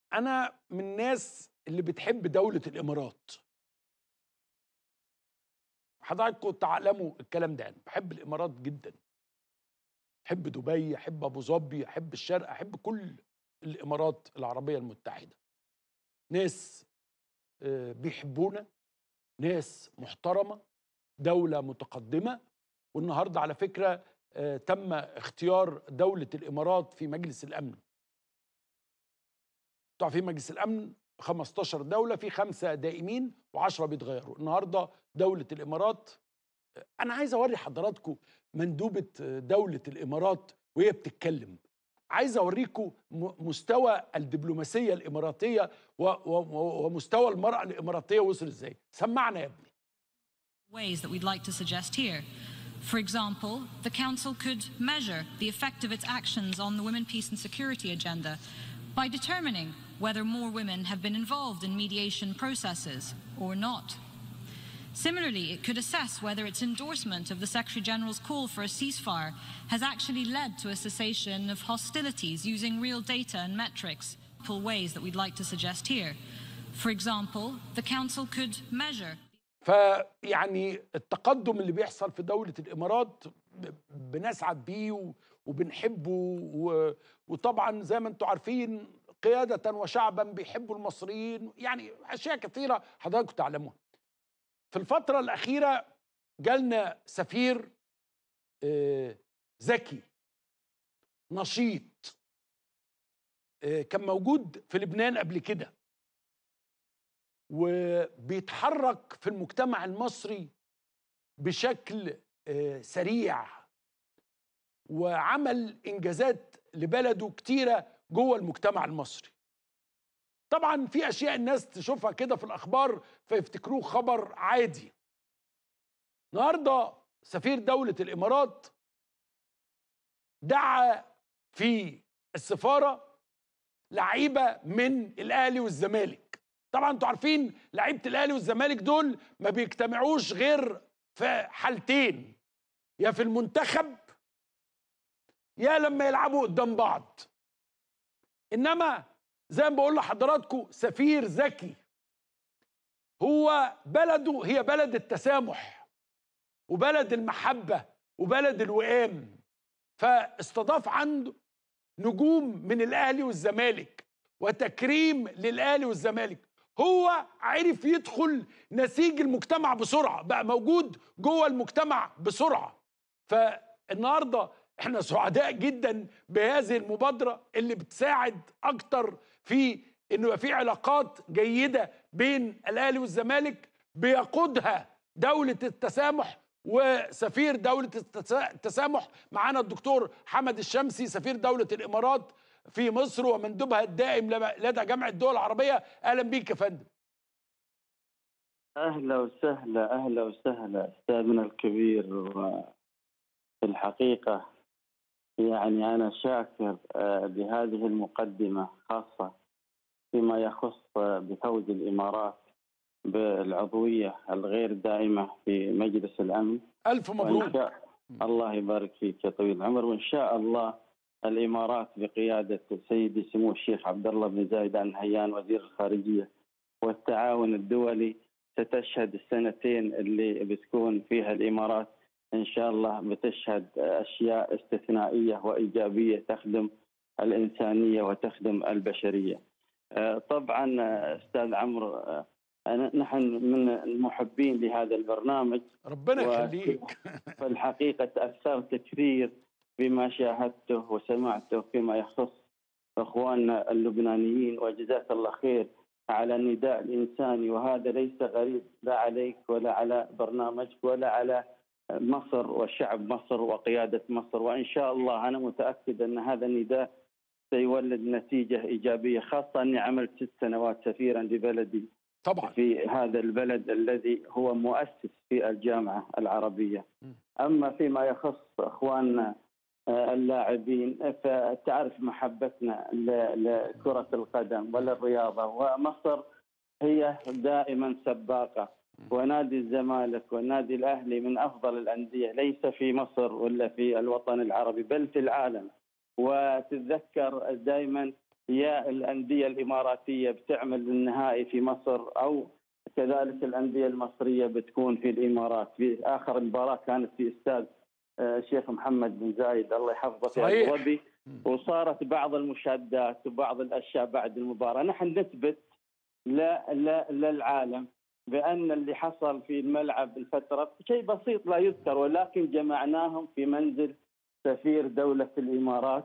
انا من الناس اللي بتحب دوله الامارات حضراتكم تعلموا الكلام ده انا بحب الامارات جدا احب دبي احب ابو ظبي احب الشرق احب كل الامارات العربيه المتحده ناس آه، بيحبونا ناس محترمه دوله متقدمه والنهارده على فكره آه، تم اختيار دوله الامارات في مجلس الامن طبعا في مجلس الامن 15 دوله في خمسه دائمين و10 بيتغيروا النهارده دوله الامارات انا عايز اوري حضراتكم مندوبه دوله الامارات وهي بتتكلم عايز اوريكم م- مستوى الدبلوماسيه الاماراتيه و- و- ومستوى المراه الاماراتيه وصل ازاي سمعنا يا ابني ways that we'd like to suggest here. For example, the Council could measure the effect of its actions on the Women, Peace and Security agenda by determining whether more women have been involved in mediation processes or not. Similarly, it could assess whether its endorsement of the Secretary General's call for a ceasefire has actually led to a cessation of hostilities using real data and metrics. Multiple ways that we'd like to suggest here. For example, the Council could measure فيعني التقدم اللي بيحصل في دولة الإمارات ب- بنسعد بيه و- وبنحبه و- وطبعا زي ما انتم عارفين قيادة وشعبا بيحبوا المصريين يعني أشياء كثيرة حضراتكم تعلموها في الفترة الأخيرة جالنا سفير آه، ذكي نشيط آه، كان موجود في لبنان قبل كده وبيتحرك في المجتمع المصري بشكل آه، سريع وعمل انجازات لبلده كتيره جوه المجتمع المصري طبعا في اشياء الناس تشوفها كده في الاخبار فيفتكروه خبر عادي النهارده سفير دوله الامارات دعا في السفاره لعيبه من الاهلي والزمالك طبعا انتوا عارفين لعيبه الاهلي والزمالك دول ما بيجتمعوش غير في حالتين يا في المنتخب يا لما يلعبوا قدام بعض انما زي ما بقول لحضراتكم سفير ذكي هو بلده هي بلد التسامح وبلد المحبه وبلد الوئام فاستضاف عنده نجوم من الاهلي والزمالك وتكريم للاهلي والزمالك هو عرف يدخل نسيج المجتمع بسرعه بقى موجود جوه المجتمع بسرعه فالنهارده احنا سعداء جدا بهذه المبادره اللي بتساعد اكتر في انه يبقى في علاقات جيده بين الاهلي والزمالك بيقودها دوله التسامح وسفير دوله التسا- التسامح معانا الدكتور حمد الشمسي سفير دوله الامارات في مصر ومندوبها الدائم لما- لدى جامعه الدول العربيه اهلا بيك يا فندم أهلا وسهلا أهلا وسهلا أستاذنا الكبير في الحقيقة يعني أنا شاكر آه، لهذه المقدمة خاصة فيما يخص آه، بفوز الإمارات بالعضوية الغير دائمة في مجلس الأمن الف وإن مبروك شاء الله يبارك فيك يا طويل العمر وإن شاء الله الإمارات بقيادة سيدي سمو الشيخ عبد الله بن زايد آل نهيان وزير الخارجية والتعاون الدولي ستشهد السنتين اللي بتكون فيها الإمارات إن شاء الله بتشهد أشياء استثنائية وإيجابية تخدم الإنسانية وتخدم البشرية آه، طبعا آه، أستاذ عمرو آه، أنا- نحن من المحبين لهذا البرنامج ربنا و- يخليك فالحقيقة تأثرت كثير بما شاهدته وسمعته فيما يخص إخواننا اللبنانيين وجزاك الله خير على النداء الإنساني وهذا ليس غريب لا عليك ولا على برنامجك ولا على مصر وشعب مصر وقيادة مصر وإن شاء الله أنا متأكد أن هذا النداء سيولد نتيجة إيجابية خاصة أني عملت ست سنوات سفيرا لبلدي طبعا في هذا البلد الذي هو مؤسس في الجامعة العربية م. أما فيما يخص أخواننا آه، اللاعبين فتعرف محبتنا ل- لكرة القدم وللرياضة ومصر هي دائما سباقة ونادي الزمالك والنادي الأهلي من أفضل الأندية ليس في مصر ولا في الوطن العربي بل في العالم وتتذكر دائما يا الانديه الاماراتيه بتعمل النهائي في مصر او كذلك الانديه المصريه بتكون في الامارات في اخر مباراه كانت في استاد آه، الشيخ محمد بن زايد الله يحفظه في صحيح. ابو ظبي وصارت بعض المشادات وبعض الاشياء بعد المباراه نحن نثبت لا لا للعالم بان اللي حصل في الملعب الفتره شيء بسيط لا يذكر ولكن جمعناهم في منزل سفير دوله الامارات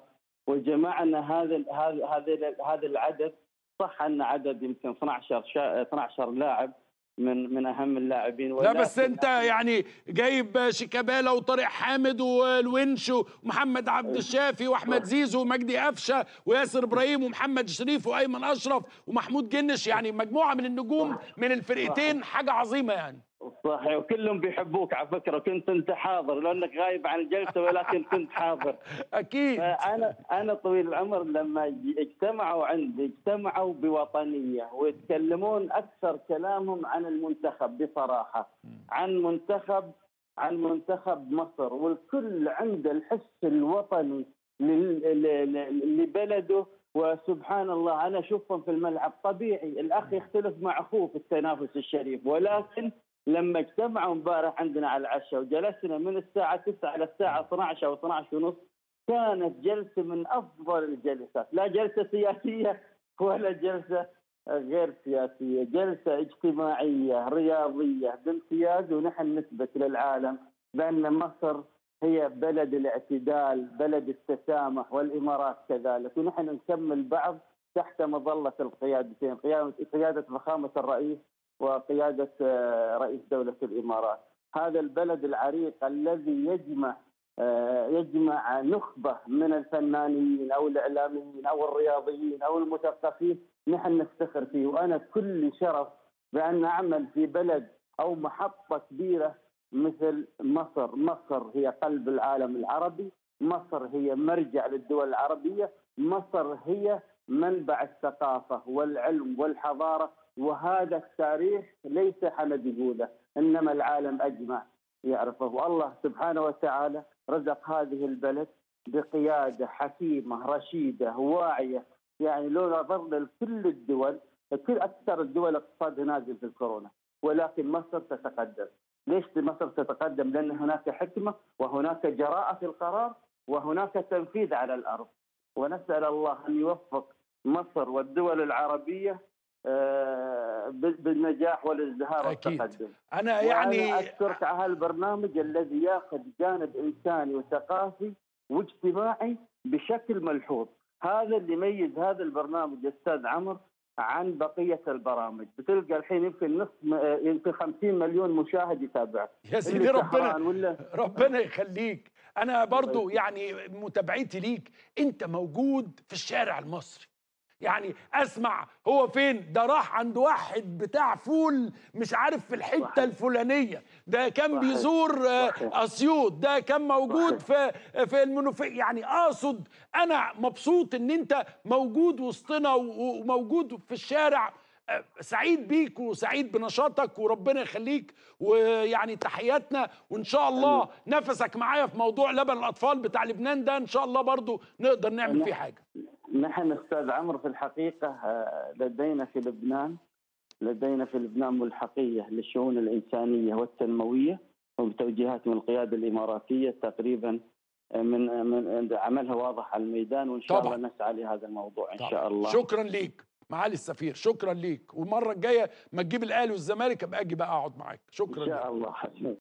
وجمعنا هذا ال- هذا هذا هذا العدد صح ان عدد يمكن 12 شا 12 لاعب من من اهم اللاعبين لا بس ولكن انت يعني جايب شيكابالا وطارق حامد والونش ومحمد عبد الشافي واحمد زيزو ومجدي قفشه وياسر ابراهيم ومحمد شريف وايمن اشرف ومحمود جنش يعني مجموعه من النجوم من الفرقتين حاجه عظيمه يعني صحيح وكلهم بيحبوك على فكره كنت انت حاضر لانك غايب عن الجلسه ولكن كنت حاضر اكيد انا انا طويل العمر لما ج- اجتمعوا عندي اجتمعوا بوطنيه ويتكلمون اكثر كلامهم عن المنتخب بصراحه عن منتخب عن منتخب مصر والكل عنده الحس الوطني لل- ل- ل- لبلده وسبحان الله انا اشوفهم في الملعب طبيعي الاخ يختلف مع اخوه في التنافس الشريف ولكن لما اجتمعوا امبارح عندنا على العشاء وجلسنا من الساعه 9 الى الساعه 12 او 12 ونص كانت جلسه من افضل الجلسات، لا جلسه سياسيه ولا جلسه غير سياسيه، جلسه اجتماعيه رياضيه بامتياز ونحن نثبت للعالم بان مصر هي بلد الاعتدال، بلد التسامح والامارات كذلك، ونحن نكمل بعض تحت مظله القيادتين، قياده قياده فخامه الرئيس وقياده آه، رئيس دوله الامارات. هذا البلد العريق الذي يجمع آه، يجمع نخبه من الفنانين او الاعلاميين او الرياضيين او المثقفين نحن نفتخر فيه وانا كل شرف بان اعمل في بلد او محطه كبيره مثل مصر، مصر هي قلب العالم العربي، مصر هي مرجع للدول العربيه، مصر هي منبع الثقافه والعلم والحضاره وهذا التاريخ ليس حمد يقوله انما العالم اجمع يعرفه والله سبحانه وتعالى رزق هذه البلد بقياده حكيمه رشيده واعيه يعني لو نظرنا لكل الدول كل اكثر الدول اقتصادها نازل في الكورونا ولكن مصر تتقدم ليش مصر تتقدم؟ لان هناك حكمه وهناك جراءه في القرار وهناك تنفيذ على الارض ونسال الله ان يوفق مصر والدول العربيه آه، بالنجاح والازدهار أكيد. والتقدم انا يعني يعني اشكرك على هالبرنامج الذي ياخذ جانب انساني وثقافي واجتماعي بشكل ملحوظ هذا اللي يميز هذا البرنامج استاذ عمرو عن بقيه البرامج بتلقى الحين يمكن نص م- يمكن 50 مليون مشاهد يتابعك يا سيدي اللي ربنا سهران ولا ربنا يخليك انا برضو يعني متابعتي ليك انت موجود في الشارع المصري يعني اسمع هو فين ده راح عند واحد بتاع فول مش عارف في الحته صحيح. الفلانيه ده كان صحيح. بيزور آه، صحيح. اسيوط ده كان موجود في في المنوفيه يعني اقصد انا مبسوط ان انت موجود وسطنا و- وموجود في الشارع آه، سعيد بيك وسعيد بنشاطك وربنا يخليك ويعني تحياتنا وان شاء الله نفسك معايا في موضوع لبن الاطفال بتاع لبنان ده ان شاء الله برضو نقدر نعمل أنا- فيه حاجه نحن استاذ عمرو في الحقيقه آه، لدينا في لبنان لدينا في لبنان ملحقيه للشؤون الانسانيه والتنمويه وبتوجيهات من القياده الاماراتيه تقريبا آه، من من عملها واضح على الميدان وان شاء طبعاً. الله نسعى لهذا الموضوع ان طبعاً. شاء الله شكرا ليك معالي السفير شكرا ليك والمره الجايه ما تجيب الاهلي والزمالك ابقى اجي بقى اقعد معاك شكرا ان ليك شاء الله